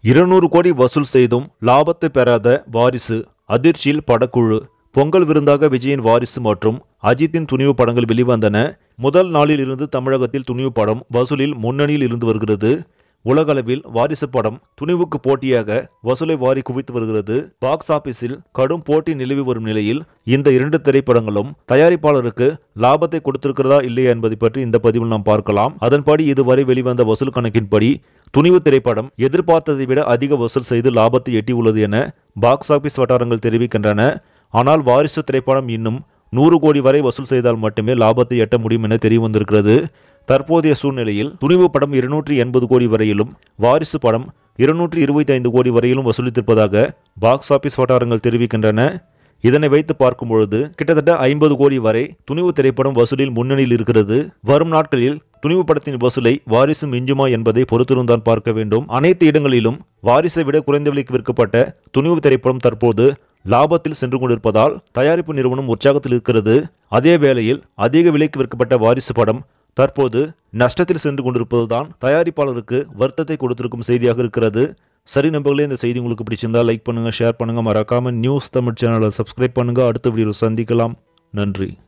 இருநூறு கோடி வசூல் செய்தும் லாபத்தை பெறாத வாரிசு அதிர்ச்சியில் படக்குழு பொங்கல் விருந்தாக விஜயின் வாரிசு மற்றும் அஜித்தின் துணிவு படங்கள் வெளிவந்தன முதல் நாளில் இருந்து தமிழகத்தில் துணிவு படம் வசூலில் முன்னணியில் இருந்து வருகிறது உலகளவில் வாரிசு படம் துணிவுக்கு போட்டியாக வசூலை வாரி குவித்து வருகிறது பாக்ஸ் ஆபீஸில் கடும் போட்டி நிலவி வரும் நிலையில் இந்த இரண்டு திரைப்படங்களும் தயாரிப்பாளருக்கு லாபத்தை கொடுத்திருக்கிறதா இல்லையா என்பதை பற்றி இந்த பதிவில் நாம் பார்க்கலாம் அதன்படி இதுவரை வெளிவந்த வசூல் கணக்கின்படி துணிவு திரைப்படம் எதிர்பார்த்ததை விட அதிக வசூல் செய்து லாபத்தை எட்டியுள்ளது என பாக்ஸ் ஆபீஸ் வட்டாரங்கள் தெரிவிக்கின்றன ஆனால் வாரிசு திரைப்படம் இன்னும் நூறு கோடி வரை வசூல் செய்தால் மட்டுமே லாபத்தை எட்ட முடியும் என தெரிய வந்திருக்கிறது தற்போதைய சூழ்நிலையில் துணிவு படம் இருநூற்றி எண்பது கோடி வரையிலும் வாரிசு படம் இருநூற்றி இருபத்தி ஐந்து கோடி வரையிலும் வசூலித்திருப்பதாக பாக்ஸ் ஆபீஸ் வட்டாரங்கள் தெரிவிக்கின்றன இதனை வைத்து பார்க்கும் பொழுது கிட்டத்தட்ட ஐம்பது கோடி வரை துணிவு திரைப்படம் வசூலில் முன்னணியில் இருக்கிறது வரும் நாட்களில் துணிவு படத்தின் வசூலை வாரிசு மிஞ்சுமா என்பதை பொறுத்திருந்தான் பார்க்க வேண்டும் அனைத்து இடங்களிலும் வாரிசை விட குறைந்த விலைக்கு விற்கப்பட்ட துணிவு திரைப்படம் தற்போது லாபத்தில் சென்று கொண்டிருப்பதால் தயாரிப்பு நிறுவனம் உற்சாகத்தில் இருக்கிறது அதே வேளையில் அதிக விலைக்கு விற்கப்பட்ட வாரிசு படம் தற்போது நஷ்டத்தில் சென்று கொண்டிருப்பதுதான் தயாரிப்பாளருக்கு வருத்தத்தை கொடுத்திருக்கும் செய்தியாக இருக்கிறது சரி நம்பர்களே இந்த செய்தி உங்களுக்கு பிடிச்சிருந்தா லைக் பண்ணுங்க ஷேர் பண்ணுங்க மறக்காம நியூஸ் தமிழ் சேனலை சப்ஸ்கிரைப் பண்ணுங்க அடுத்த வீடியோவில் சந்திக்கலாம் நன்றி